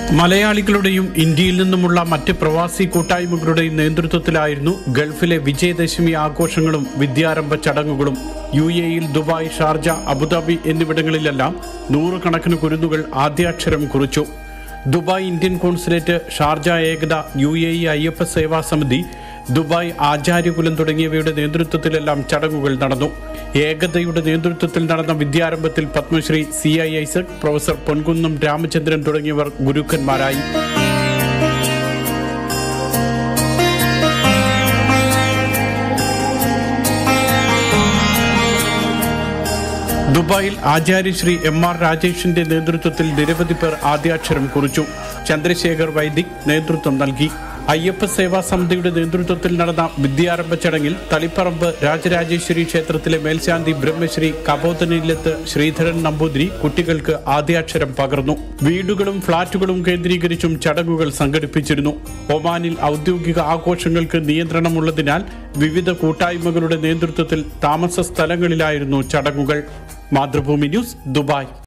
മലയാളികളുടെയും ഇന്ത്യയിൽ നിന്നുമുള്ള മറ്റ് പ്രവാസി കൂട്ടായ്മകളുടെയും നേതൃത്വത്തിലായിരുന്നു ഗൾഫിലെ വിജയദശമി ആഘോഷങ്ങളും വിദ്യാരംഭ ചടങ്ങുകളും യു എയിൽ ദുബായ് ഷാർജ അബുദാബി എന്നിവിടങ്ങളിലെല്ലാം നൂറുകണക്കിന് കുരുന്നുകൾ ആദ്യാക്ഷരം കുറിച്ചു Dubai Indian consulate Sharjah Ekatha U A E Ayyappa Seva Samithi Dubai ആചാര്യകുലം തുടങ്ങിയവയുടെ നേതൃത്വത്തിലെല്ലാം ചടങ്ങുകൾ നടന്നു ഏകതയുടെ നേതൃത്വത്തിൽ നടന്ന വിദ്യാരംഭത്തിൽ Padmashri C I Isaac professor Ponkunnam Ramachandran തുടങ്ങിയവർ ഗുരുക്കന്മാരായി ദുബായിൽ ആചാര്യശ്രീ എം ആർ രാജേഷിന്റെ നേതൃത്വത്തിൽ നിരവധി പേർ ആദ്യാക്ഷരം കുറിച്ചു ചന്ദ്രശേഖർ വൈദിക് നേതൃത്വം നൽകി അയ്യപ്പ സേവാ സമിതിയുടെ നേതൃത്വത്തിൽ നടന്ന വിദ്യാരംഭ ചടങ്ങിൽ തളിപ്പറമ്പ് രാജരാജേശ്വരി ക്ഷേത്രത്തിലെ മേൽശാന്തി ബ്രഹ്മശ്രീ കബോധനില്ലത്ത് ശ്രീധരൻ നമ്പൂതിരി കുട്ടികൾക്ക് ആദ്യാക്ഷരം പകർന്നു വീടുകളും ഫ്ളാറ്റുകളും കേന്ദ്രീകരിച്ചും ചടങ്ങുകൾ സംഘടിപ്പിച്ചിരുന്നു ഒമാനിൽ ഔദ്യോഗിക ആഘോഷങ്ങൾക്ക് നിയന്ത്രണമുള്ളതിനാൽ വിവിധ കൂട്ടായ്മകളുടെ നേതൃത്വത്തിൽ താമസ സ്ഥലങ്ങളിലായിരുന്നു ചടങ്ങുകൾ മാതൃഭൂമി ന്യൂസ് ദുബായ്